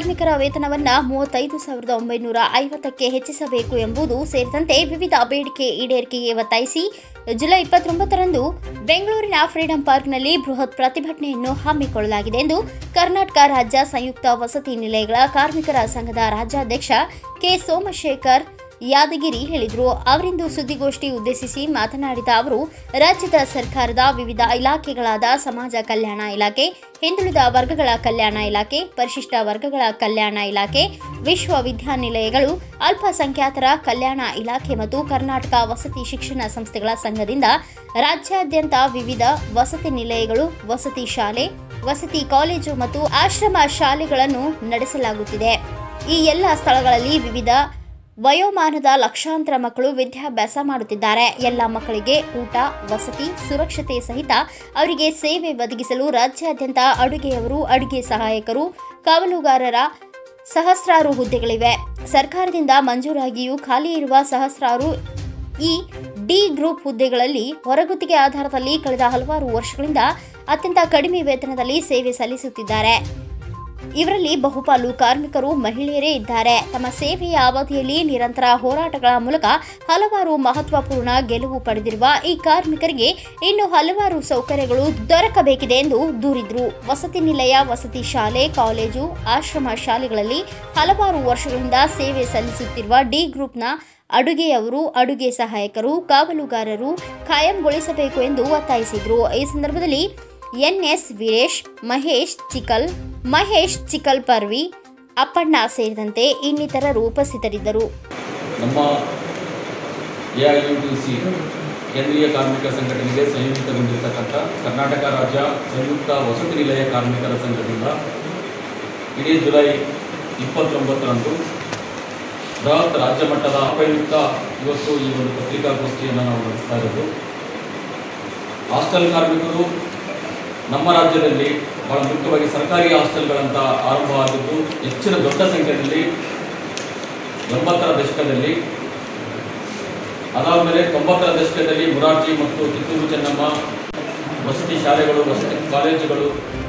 ಕಾರ್ಮಿಕರ ವೇತನವನ್ನ ಮೂವತ್ತೈದು ಸಾವಿರದ ಒಂಬೈನೂರ ಐವತ್ತಕ್ಕೆ ಹೆಚ್ಚಿಸಬೇಕು ಎಂಬುದು ಸೇರಿದಂತೆ ವಿವಿಧ ಬೇಡಿಕೆ ಈಡೇರಿಕೆಗೆ ಒತ್ತಾಯಿಸಿ ಜುಲೈ ಇಪ್ಪತ್ತೊಂಬತ್ತರಂದು ಬೆಂಗಳೂರಿನ ಫ್ರೀಡಂ ಪಾರ್ಕ್ನಲ್ಲಿ ಬೃಹತ್ ಪ್ರತಿಭಟನೆಯನ್ನು ಹಮ್ಮಿಕೊಳ್ಳಲಾಗಿದೆ ಎಂದು ಕರ್ನಾಟಕ ರಾಜ್ಯ ಸಂಯುಕ್ತ ವಸತಿ ನಿಲಯಗಳ ಕಾರ್ಮಿಕರ ಸಂಘದ ರಾಜ್ಯಾಧ್ಯಕ್ಷ ಕೆ ಸೋಮಶೇಖರ್ ಯಾದಗಿರಿ ಹೇಳಿದರು ಅವರಿಂದು ಸುದ್ದಿಗೋಷ್ಠಿ ಉದ್ದೇಶಿಸಿ ಮಾತನಾಡಿದ ಅವರು ರಾಜ್ಯದ ಸರ್ಕಾರದ ವಿವಿಧ ಇಲಾಖೆಗಳಾದ ಸಮಾಜ ಕಲ್ಯಾಣ ಇಲಾಖೆ ಹಿಂದುಳಿದ ವರ್ಗಗಳ ಕಲ್ಯಾಣ ಇಲಾಖೆ ಪರಿಶಿಷ್ಟ ವರ್ಗಗಳ ಕಲ್ಯಾಣ ಇಲಾಖೆ ವಿಶ್ವವಿದ್ಯಾನಿಲಯಗಳು ಅಲ್ಪಸಂಖ್ಯಾತರ ಕಲ್ಯಾಣ ಇಲಾಖೆ ಮತ್ತು ಕರ್ನಾಟಕ ವಸತಿ ಶಿಕ್ಷಣ ಸಂಸ್ಥೆಗಳ ಸಂಘದಿಂದ ರಾಜ್ಯಾದ್ಯಂತ ವಿವಿಧ ವಸತಿ ನಿಲಯಗಳು ವಸತಿ ಶಾಲೆ ವಸತಿ ಕಾಲೇಜು ಮತ್ತು ಆಶ್ರಮ ಶಾಲೆಗಳನ್ನು ನಡೆಸಲಾಗುತ್ತಿದೆ ಈ ಎಲ್ಲ ಸ್ಥಳಗಳಲ್ಲಿ ವಿವಿಧ ವಯೋಮಾನದ ಲಕ್ಷಾಂತರ ಮಕ್ಕಳು ವಿದ್ಯಾಭ್ಯಾಸ ಮಾಡುತ್ತಿದ್ದಾರೆ ಎಲ್ಲ ಮಕ್ಕಳಿಗೆ ಊಟ ವಸತಿ ಸುರಕ್ಷತೆ ಸಹಿತ ಅವರಿಗೆ ಸೇವೆ ಒದಗಿಸಲು ರಾಜ್ಯಾದ್ಯಂತ ಅಡುಗೆಯವರು ಅಡುಗೆ ಸಹಾಯಕರು ಕಾವಲುಗಾರರ ಸಹಸ್ರಾರು ಹುದ್ದೆಗಳಿವೆ ಸರ್ಕಾರದಿಂದ ಮಂಜೂರಾಗಿಯೂ ಖಾಲಿ ಇರುವ ಸಹಸ್ರಾರು ಈ ಡಿ ಗ್ರೂಪ್ ಹುದ್ದೆಗಳಲ್ಲಿ ಹೊರಗುತ್ತಿಗೆ ಆಧಾರದಲ್ಲಿ ಕಳೆದ ಹಲವಾರು ವರ್ಷಗಳಿಂದ ಅತ್ಯಂತ ಕಡಿಮೆ ವೇತನದಲ್ಲಿ ಸೇವೆ ಸಲ್ಲಿಸುತ್ತಿದ್ದಾರೆ ಇವರಲ್ಲಿ ಬಹುಪಾಲು ಕಾರ್ಮಿಕರು ಮಹಿಳೆಯರೇ ಇದ್ದಾರೆ ತಮ್ಮ ಸೇವೆಯ ಅವಧಿಯಲ್ಲಿ ನಿರಂತರ ಹೋರಾಟಗಳ ಮೂಲಕ ಹಲವಾರು ಮಹತ್ವಪೂರ್ಣ ಗೆಲುವು ಪಡೆದಿರುವ ಈ ಕಾರ್ಮಿಕರಿಗೆ ಇನ್ನು ಹಲವಾರು ಸೌಕರ್ಯಗಳು ದೊರಕಬೇಕಿದೆ ಎಂದು ದೂರಿದ್ರು ವಸತಿ ನಿಲಯ ವಸತಿ ಶಾಲೆ ಕಾಲೇಜು ಆಶ್ರಮ ಶಾಲೆಗಳಲ್ಲಿ ಹಲವಾರು ವರ್ಷಗಳಿಂದ ಸೇವೆ ಸಲ್ಲಿಸುತ್ತಿರುವ ಡಿ ಗ್ರೂಪ್ನ ಅಡುಗೆಯವರು ಅಡುಗೆ ಸಹಾಯಕರು ಕಾವಲುಗಾರರು ಖಾಯಂಗೊಳಿಸಬೇಕು ಎಂದು ಒತ್ತಾಯಿಸಿದ್ರು ಈ ಸಂದರ್ಭದಲ್ಲಿ ಎನ್ಎಸ್ ವೀರೇಶ್ ಮಹೇಶ್ ಚಿಕಲ್ ಮಹೇಶ್ ಚಿಕಲ್ ಪರ್ವಿ ಅಪ್ಪಣ್ಣ ಸೇರಿದಂತೆ ಇನ್ನಿತರರು ಉಪಸ್ಥಿತರಿದ್ದರು ನಮ್ಮ A I U T C ಕೇಂದ್ರೀಯ ಕಾರ್ಮಿಕ ಸಂಘಟನೆಗೆ ಸಂಯೋಜಿತಗೊಂಡಿರ್ತಕ್ಕಂಥ ಕರ್ನಾಟಕ ರಾಜ್ಯ ಸಂಯುಕ್ತ ವಸತಿ ನಿಲಯ ಕಾರ್ಮಿಕರ ಸಂಘದಿಂದ ಇಡೀ ಜುಲೈ ಇಪ್ಪತ್ತೊಂಬತ್ತರಂದು ಬೃಹತ್ ರಾಜ್ಯ ಮಟ್ಟದ ಉಪಯುಕ್ತ ಇವತ್ತು ಈ ಒಂದು ಪತ್ರಿಕಾಗೋಷ್ಠಿಯನ್ನು ನಾವು ನಡೆಸ್ತಾ ಇರೋದು ಹಾಸ್ಟೆಲ್ ಕಾರ್ಮಿಕರು ನಮ್ಮ ರಾಜ್ಯದಲ್ಲಿ ಬಹಳ ಮುಖ್ಯವಾಗಿ ಸರ್ಕಾರಿ ಹಾಸ್ಟೆಲ್ಗಳಂತ ಆರಂಭವಾಗಿದ್ದು ಹೆಚ್ಚಿನ ದೊಡ್ಡ ಸಂಖ್ಯೆಯಲ್ಲಿ ಎಂಬತ್ತರ ದಶಕದಲ್ಲಿ ಅದಾದಮೇಲೆ ತೊಂಬತ್ತರ ದಶಕದಲ್ಲಿ ಮುರಾರ್ಜಿ ಮತ್ತು ಕಿತ್ತೂರು ಚೆನ್ನಮ್ಮ ವಸತಿ ಶಾಲೆಗಳು ವಸತಿ ಕಾಲೇಜುಗಳು